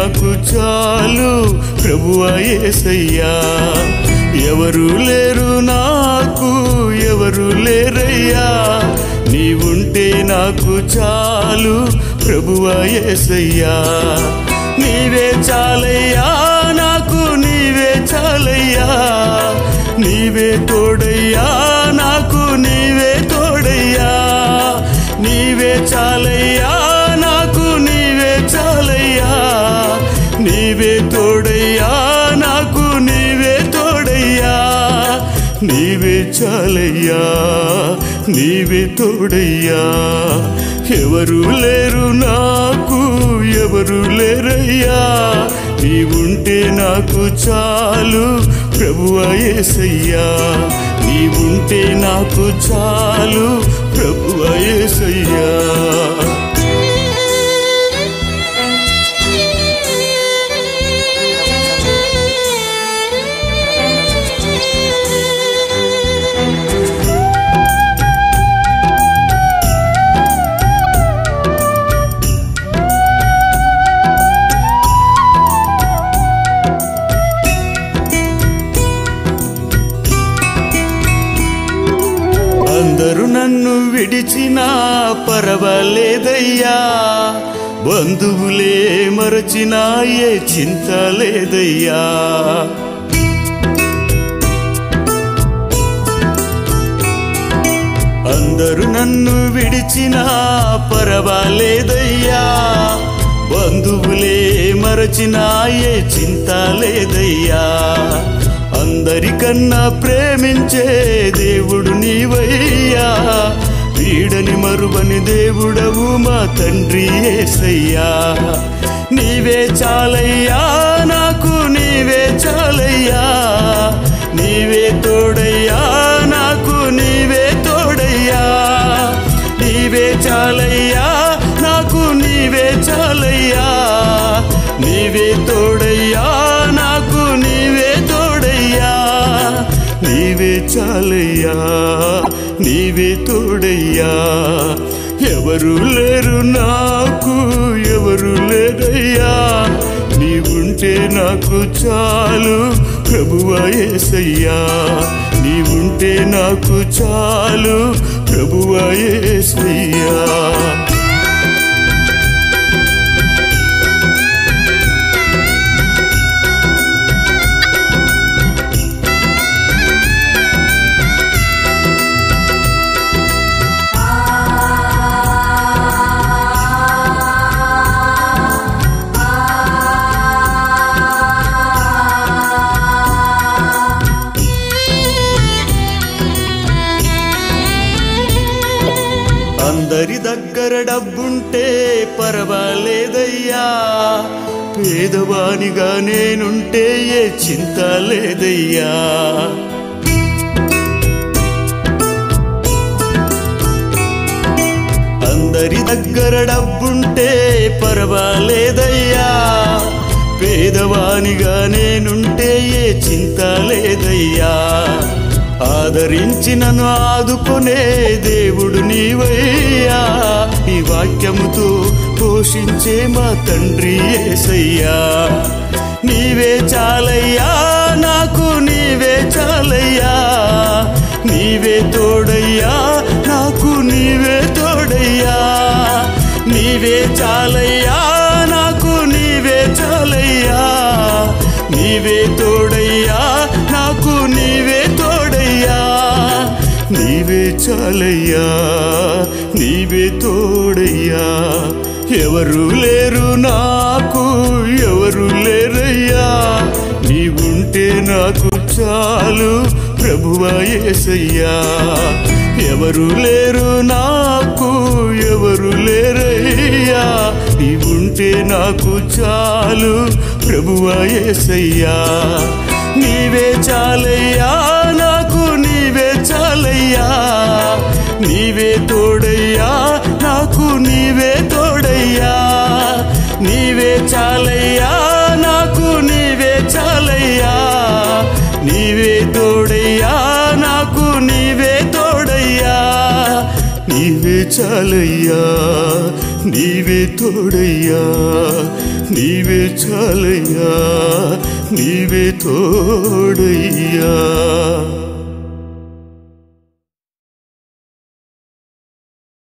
నాకు చాలు ప్రభువా యేసయ్యా ఎవరు లేరు నాకు ఎవరు లేరయ్యా నీవుంటే నాకు చాలు ప్రభువా యేసయ్యా నీవే చాలయ్యా నాకు నీవే చాలయ్యా నీవే తోడయ్యా నాకు నీవే తోడయ్యా నీవే చాలయ్యా నాకు నీవే చాలయ్యా నీవే తోడయ్యా నాకు నీవే తోడయ్యా నీవే చాలయ్యా నీవే తోడయ్యా ఎవరు లేరు నాకు ఎవరు లేరయ్యా నీవుంటే నాకు చాలు ప్రభువా యేసయ్యా నీవుంటే నాకు చాలు ప్రభువా యేసయ్యా అందరూ నన్ను విడిచినా పర్వాలేదయ్యా బంధువులే మరచినా ఏ చింత లేదయ్యా అందరూ నన్ను విడిచినా పర్వాలేదయ్యా బంధువులే మరచినా ఏ చింత లేదయ్యా అందరికన్నా ప్రేమించే దేవుడు నీవయ్యా వీడని మరువని దేవుడవు మా తండ్రి ఏసయ్యా నీవే చాలయ్యా నాకు నీవే చాలయ్యా నీవే తోడయ్యా నాకు నీవే తోడయ్యా నీవే చాలయ్యా నాకు నీవే చాలయ్యా నీవే తోడయ్యా నాకు నీవే తోడయ్యా నీవే చాలయ్యా నీవే తోడయ్యా ఎవరు లేరు నాకు ఎవరు లేరయ్యా నీవుంటే నాకు చాలు ప్రభువా యేసయ్యా నీవుంటే నాకు చాలు ప్రభువా యేసయ్యా అందరి దగ్గర డబ్బుంటే పర్వాలేదయ్యా పేదవానిగా నేనుంటే ఏ చింత లేదయ్యా అందరి దగ్గర డబ్బుంటే పర్వాలేదయ్యా పేదవానిగా నేనుంటే ఏ చింత లేదయ్యా ఆదరించి నన్ను ఆదుకునే దేవుడు నీవయ్యా నీ వాక్యముతో పోషించే మా తండ్రి ఏసయ్యా నీవే చాలయ్యా నాకు నీవే చాలయ్యా నీవే తోడయ్యా నాకు నీవే తోడయ్యా నీవే చాలయ్యా నాకు నీవే చాలయ్యా నీవే తోడయ్యా నాకు నీవే తోడయ్యా నీవే చాలయ్యా నీవే తోడయ్యా ఎవరు లేరు నాకు ఎవరు లేరయ్యా నీవుంటే నాకు చాలు ప్రభువా యేసయ్యా ఎవరు లేరు నాకు ఎవరు లేరయ్యా నీవుంటే నాకు చాలు ప్రభువా యేసయ్యా నీవే చాలయ్యా నాకు నీవే చాలయ్యా నీవే తోడయ్యా నాకు నీవే తోడయ్యా నీవే చాలయ్యా నాకు నీవే చాలయ్యా నీవే తోడయ్యా నాకు నీవే తోడయ్యా నీవే చాలయ్యా నీవే తోడయ్యా నీవే చాలయ్యా నీవే తోడయ్యా